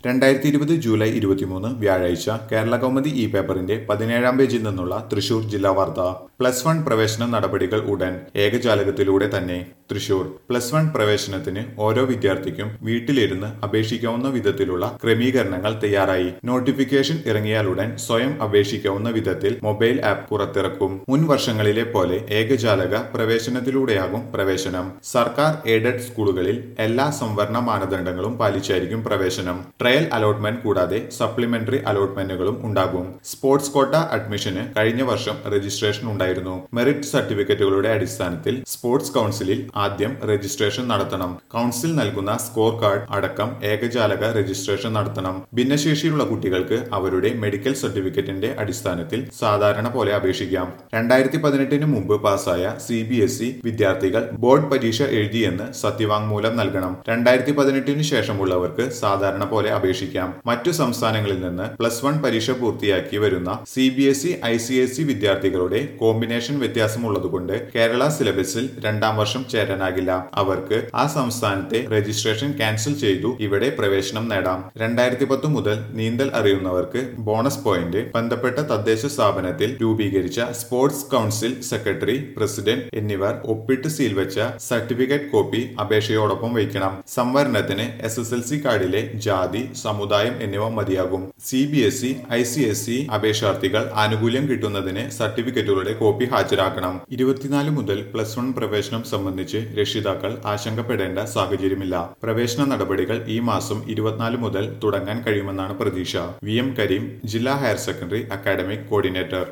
രണ്ടായിരത്തി ഇരുപത് ജൂലൈ ഇരുപത്തിമൂന്ന് വ്യാഴാഴ്ച കേരള കൗമുദി ഇ പേപ്പറിന്റെ പതിനേഴാം പേജിൽ നിന്നുള്ള തൃശൂർ ജില്ലാ വാർത്ത പ്ലസ് വൺ പ്രവേശന നടപടികൾ ഉടൻ ഏകജാലകത്തിലൂടെ തന്നെ തൃശൂർ പ്ലസ് വൺ പ്രവേശനത്തിന് ഓരോ വിദ്യാർത്ഥിക്കും വീട്ടിലിരുന്ന് അപേക്ഷിക്കാവുന്ന വിധത്തിലുള്ള ക്രമീകരണങ്ങൾ തയ്യാറായി നോട്ടിഫിക്കേഷൻ ഇറങ്ങിയാലുടൻ സ്വയം അപേക്ഷിക്കാവുന്ന വിധത്തിൽ മൊബൈൽ ആപ്പ് പുറത്തിറക്കും മുൻ വർഷങ്ങളിലെ പോലെ ഏകജാലക പ്രവേശനത്തിലൂടെയാകും പ്രവേശനം സർക്കാർ എയ്ഡഡ് സ്കൂളുകളിൽ എല്ലാ സംവരണ മാനദണ്ഡങ്ങളും പാലിച്ചായിരിക്കും പ്രവേശനം ട്രയൽ അലോട്ട്മെന്റ് കൂടാതെ സപ്ലിമെന്ററി അലോട്ട്മെന്റുകളും ഉണ്ടാകും സ്പോർട്സ് കോട്ട അഡ്മിഷന് കഴിഞ്ഞ വർഷം രജിസ്ട്രേഷൻ ഉണ്ടായിരുന്നു മെറിറ്റ് സർട്ടിഫിക്കറ്റുകളുടെ അടിസ്ഥാനത്തിൽ സ്പോർട്സ് കൗൺസിലിൽ ആദ്യം രജിസ്ട്രേഷൻ നടത്തണം കൗൺസിൽ നൽകുന്ന സ്കോർ കാർഡ് അടക്കം ഏകജാലക രജിസ്ട്രേഷൻ നടത്തണം ഭിന്നശേഷിയുള്ള കുട്ടികൾക്ക് അവരുടെ മെഡിക്കൽ സർട്ടിഫിക്കറ്റിന്റെ അടിസ്ഥാനത്തിൽ സാധാരണ പോലെ അപേക്ഷിക്കാം രണ്ടായിരത്തി പതിനെട്ടിന് മുമ്പ് പാസ്സായ സി ബി എസ് ഇ വിദ്യാർത്ഥികൾ ബോർഡ് പരീക്ഷ എഴുതിയെന്ന് സത്യവാങ്മൂലം നൽകണം രണ്ടായിരത്തി പതിനെട്ടിന് ശേഷമുള്ളവർക്ക് സാധാരണ പോലെ അപേക്ഷിക്കാം മറ്റു സംസ്ഥാനങ്ങളിൽ നിന്ന് പ്ലസ് വൺ പരീക്ഷ പൂർത്തിയാക്കി വരുന്ന C B S E I C S E വിദ്യാർത്ഥികളുടെ കോമ്പിനേഷൻ വ്യത്യാസമുള്ളതുകൊണ്ട് കേരള സിലബസിൽ രണ്ടാം വർഷം ചേരാനാകില്ല അവർക്ക് ആ സംസ്ഥാനത്തെ രജിസ്ട്രേഷൻ ക്യാൻസൽ ചെയ്തു ഇവിടെ പ്രവേശനം നേടാം രണ്ടായിരത്തി പത്ത് മുതൽ നീന്തൽ അറിയുന്നവർക്ക് ബോണസ് പോയിന്റ് ബന്ധപ്പെട്ട തദ്ദേശ സ്ഥാപനത്തിൽ രൂപീകരിച്ച സ്പോർട്സ് കൗൺസിൽ സെക്രട്ടറി പ്രസിഡന്റ് എന്നിവർ ഒപ്പിട്ട് സീൽ വെച്ച സർട്ടിഫിക്കറ്റ് കോപ്പി അപേക്ഷയോടൊപ്പം വയ്ക്കണം സംവരണത്തിന് എസ് എസ് എൽ സി കാർഡിലെ ജാതി സമുദായം എന്നിവ മതിയാകും C B S E I C S E അപേക്ഷാർത്ഥികൾ ആനുകൂല്യം കിട്ടുന്നതിന് സർട്ടിഫിക്കറ്റുകളുടെ കോപ്പി ഹാജരാക്കണം ഇരുപത്തിനാല് മുതൽ പ്ലസ് വൺ പ്രവേശനം സംബന്ധിച്ച് രക്ഷിതാക്കൾ ആശങ്കപ്പെടേണ്ട സാഹചര്യമില്ല പ്രവേശന നടപടികൾ ഈ മാസം ഇരുപത്തിനാല് മുതൽ തുടങ്ങാൻ കഴിയുമെന്നാണ് പ്രതീക്ഷ വി എം കരീം ജില്ലാ ഹയർ സെക്കൻഡറി അക്കാഡമിക് കോർഡിനേറ്റർ